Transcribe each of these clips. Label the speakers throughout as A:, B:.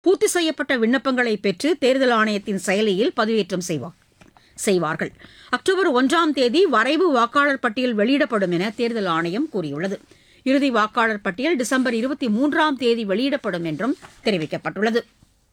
A: பூர்த்தி செய்யப்பட்ட விண்ணப்பங்களை பெற்று தேர்தல் ஆணையத்தின் செயலியில் பதிவேற்றம் செய்வார் செய்வார்கள் அக்டோபர் ஒன்றாம் தேதி வரைவு வாக்காளர் பட்டியல் வெளியிடப்படும் என தேர்தல் ஆணையம் கூறியுள்ளது இறுதி வாக்காளர் பட்டியல் டிசம்பர் இருபத்தி மூன்றாம் தேதி வெளியிடப்படும் என்றும் தெரிவிக்கப்பட்டுள்ளது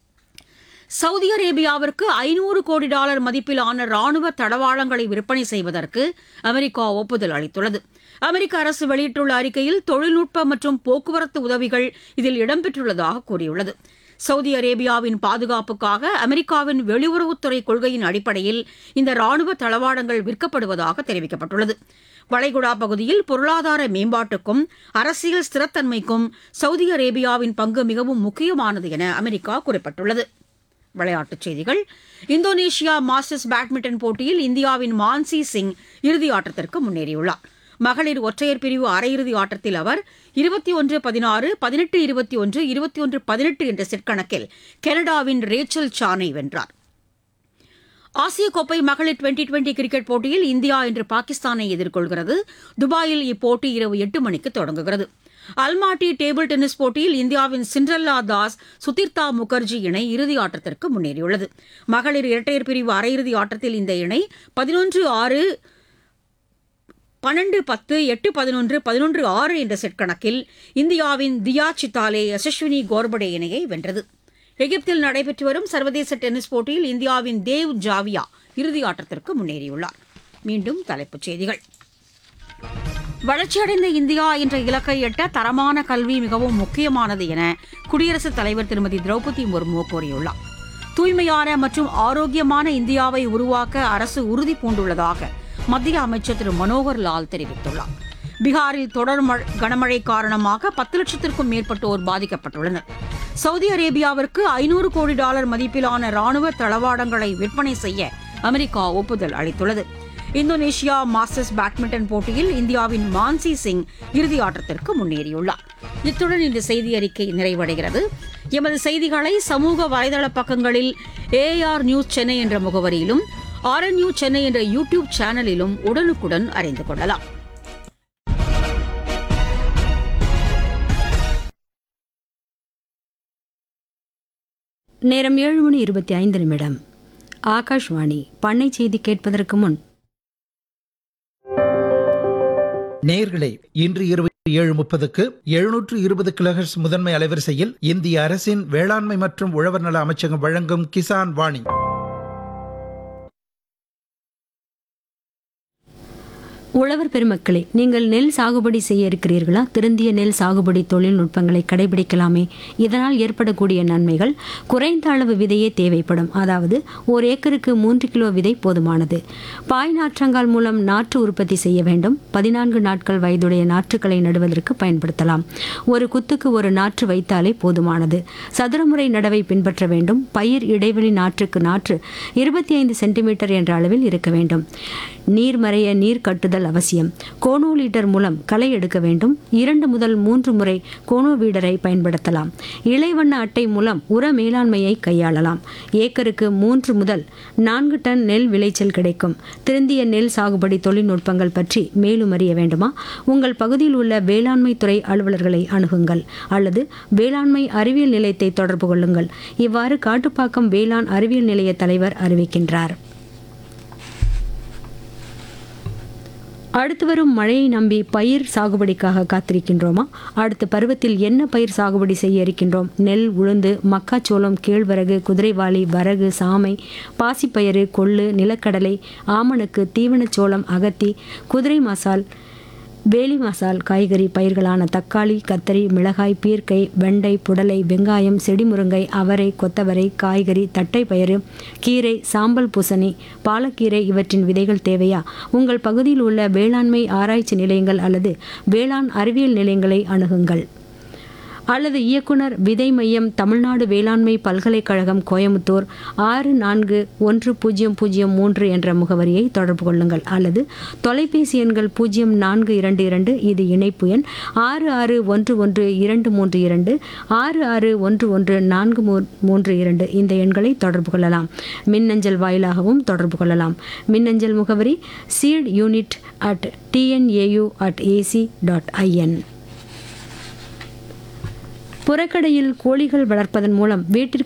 A: சவுதி அரேபியாவிற்கு ஐநூறு கோடி டாலர் மதிப்பிலான ராணுவ தளவாடங்களை விற்பனை செய்வதற்கு அமெரிக்கா ஒப்புதல் அளித்துள்ளது அமெரிக்க அரசு வெளியிட்டுள்ள அறிக்கையில் தொழில்நுட்ப மற்றும் போக்குவரத்து உதவிகள் இதில் இடம்பெற்றுள்ளதாக கூறியுள்ளது சவுதி அரேபியாவின் பாதுகாப்புக்காக அமெரிக்காவின் வெளியுறவுத்துறை கொள்கையின் அடிப்படையில் இந்த ராணுவ தளவாடங்கள் விற்கப்படுவதாக தெரிவிக்கப்பட்டுள்ளது வளைகுடா பகுதியில் பொருளாதார மேம்பாட்டுக்கும் அரசியல் ஸ்திரத்தன்மைக்கும் சவுதி அரேபியாவின் பங்கு மிகவும் முக்கியமானது என அமெரிக்கா குறிப்பிட்டுள்ளது விளையாட்டுச் செய்திகள் இந்தோனேஷியா மாஸ்டர்ஸ் பேட்மிண்டன் போட்டியில் இந்தியாவின் மான்சி சிங் இறுதி ஆட்டத்திற்கு முன்னேறியுள்ளார் மகளிர் ஒற்றையர் பிரிவு அரையிறுதி ஆட்டத்தில் அவர் இருபத்தி ஒன்று பதினாறு பதினெட்டு இருபத்தி ஒன்று இருபத்தி ஒன்று பதினெட்டு என்ற செட் கணக்கில் கனடாவின் ரேச்சல் சானை வென்றார் ஆசிய கோப்பை மகளிர் டுவெண்டி டுவெண்டி கிரிக்கெட் போட்டியில் இந்தியா இன்று பாகிஸ்தானை எதிர்கொள்கிறது துபாயில் இப்போட்டி இரவு எட்டு மணிக்கு தொடங்குகிறது அல்மாட்டி டேபிள் டென்னிஸ் போட்டியில் இந்தியாவின் சிண்ட்ரல்லா தாஸ் சுதிர்தா முகர்ஜி இணை இறுதி ஆட்டத்திற்கு முன்னேறியுள்ளது மகளிர் இரட்டையர் பிரிவு அரையிறுதி ஆட்டத்தில் இந்த இணை பதினொன்று ஆறு பன்னெண்டு பத்து எட்டு பதினொன்று பதினொன்று ஆறு என்ற செட் கணக்கில் இந்தியாவின் தியா சித்தாலே யசஸ்வினி கோர்படே இணையை வென்றது எகிப்தில் நடைபெற்று வரும் சர்வதேச டென்னிஸ் போட்டியில் இந்தியாவின் தேவ் ஜாவியா இறுதி ஆட்டத்திற்கு முன்னேறியுள்ளார் மீண்டும் தலைப்புச் செய்திகள் வளர்ச்சியடைந்த இந்தியா என்ற இலக்கை எட்ட தரமான கல்வி மிகவும் முக்கியமானது என குடியரசுத் தலைவர் திருமதி திரௌபதி முர்மு கூறியுள்ளார் தூய்மையான மற்றும் ஆரோக்கியமான இந்தியாவை உருவாக்க அரசு உறுதி பூண்டுள்ளதாக மத்திய அமைச்சர் திரு மனோகர் லால் தெரிவித்துள்ளார் பீகாரில் தொடர் மழை- கனமழை காரணமாக பத்து லட்சத்திற்கும் மேற்பட்டோர் பாதிக்கப்பட்டுள்ளனர் சவுதி அரேபியாவிற்கு ஐநூறு கோடி டாலர் மதிப்பிலான ராணுவ தளவாடங்களை விற்பனை செய்ய அமெரிக்கா ஒப்புதல் அளித்துள்ளது இந்தோனேஷியா மாஸ்டர்ஸ் பேட்மிண்டன் போட்டியில் இந்தியாவின் மான்சி சிங் இறுதி ஆட்டத்திற்கு முன்னேறியுள்ளார் இத்துடன் இந்த செய்தி அறிக்கை நிறைவடைகிறது எமது செய்திகளை சமூக வலைதள பக்கங்களில் ஏஆர் நியூஸ் சென்னை என்ற முகவரியிலும் ஆர்என்யூ சென்னை என்ற யூடியூப் சேனலிலும் உடனுக்குடன் அறிந்து கொள்ளலாம்
B: நேரம் ஏழு மணி இருபத்தி ஐந்து நிமிடம் ஆகாஷ்வாணி பண்ணை செய்தி கேட்பதற்கு முன்
C: நேயர்களே இன்று இரவு ஏழு முப்பதுக்கு எழுநூற்று இருபது கிலோஹெர்ட்ஸ் முதன்மை அலைவரிசையில் இந்திய அரசின் வேளாண்மை மற்றும் உழவர் நல அமைச்சகம் வழங்கும் கிசான் வாணி
B: உழவர் பெருமக்களே நீங்கள் நெல் சாகுபடி செய்ய இருக்கிறீர்களா திருந்திய நெல் சாகுபடி தொழில்நுட்பங்களை கடைபிடிக்கலாமே இதனால் ஏற்படக்கூடிய நன்மைகள் குறைந்த அளவு விதையே தேவைப்படும் அதாவது ஒரு ஏக்கருக்கு மூன்று கிலோ விதை போதுமானது பாய் நாற்றங்கால் மூலம் நாற்று உற்பத்தி செய்ய வேண்டும் பதினான்கு நாட்கள் வயதுடைய நாற்றுகளை நடுவதற்கு பயன்படுத்தலாம் ஒரு குத்துக்கு ஒரு நாற்று வைத்தாலே போதுமானது சதுரமுறை நடவை பின்பற்ற வேண்டும் பயிர் இடைவெளி நாற்றுக்கு நாற்று இருபத்தி ஐந்து சென்டிமீட்டர் என்ற அளவில் இருக்க வேண்டும் நீர் மறைய நீர் கட்டுதல் அவசியம் கோனோ லீட்டர் மூலம் களை எடுக்க வேண்டும் இரண்டு முதல் மூன்று முறை கோனோ வீடரை பயன்படுத்தலாம் இலைவண்ண அட்டை மூலம் உர மேலாண்மையை கையாளலாம் ஏக்கருக்கு மூன்று முதல் நான்கு டன் நெல் விளைச்சல் கிடைக்கும் திருந்திய நெல் சாகுபடி தொழில்நுட்பங்கள் பற்றி மேலும் அறிய வேண்டுமா உங்கள் பகுதியில் உள்ள வேளாண்மை துறை அலுவலர்களை அணுகுங்கள் அல்லது வேளாண்மை அறிவியல் நிலையத்தை தொடர்பு கொள்ளுங்கள் இவ்வாறு காட்டுப்பாக்கம் வேளாண் அறிவியல் நிலைய தலைவர் அறிவிக்கின்றார் அடுத்து வரும் மழையை நம்பி பயிர் சாகுபடிக்காக காத்திருக்கின்றோமா அடுத்த பருவத்தில் என்ன பயிர் சாகுபடி செய்ய இருக்கின்றோம் நெல் உளுந்து மக்காச்சோளம் கேழ்வரகு குதிரைவாளி வரகு சாமை பாசிப்பயிறு கொள்ளு நிலக்கடலை ஆமணக்கு தீவனச்சோளம் அகத்தி குதிரை மசால் வேலி மசால் காய்கறி பயிர்களான தக்காளி கத்தரி மிளகாய் பீர்க்கை வெண்டை புடலை வெங்காயம் செடிமுருங்கை அவரை கொத்தவரை காய்கறி தட்டைப்பயிறு கீரை சாம்பல் பூசணி பாலக்கீரை இவற்றின் விதைகள் தேவையா உங்கள் பகுதியில் உள்ள வேளாண்மை ஆராய்ச்சி நிலையங்கள் அல்லது வேளாண் அறிவியல் நிலையங்களை அணுகுங்கள் அல்லது இயக்குனர் விதை மையம் தமிழ்நாடு வேளாண்மை பல்கலைக்கழகம் கோயமுத்தூர் ஆறு நான்கு ஒன்று பூஜ்ஜியம் பூஜ்ஜியம் மூன்று என்ற முகவரியை தொடர்பு கொள்ளுங்கள் அல்லது தொலைபேசி எண்கள் பூஜ்ஜியம் நான்கு இரண்டு இரண்டு இது இணைப்பு எண் ஆறு ஆறு ஒன்று ஒன்று இரண்டு மூன்று இரண்டு ஆறு ஆறு ஒன்று ஒன்று நான்கு மூ- மூன்று இரண்டு இந்த எண்களை தொடர்பு கொள்ளலாம் மின்னஞ்சல் வாயிலாகவும் தொடர்பு கொள்ளலாம் மின்னஞ்சல் முகவரி seed unit at T N A U at A C dot I N புறக்கடையில் கோழிகள் வளர்ப்பதன் மூலம் வீட்டிற்கு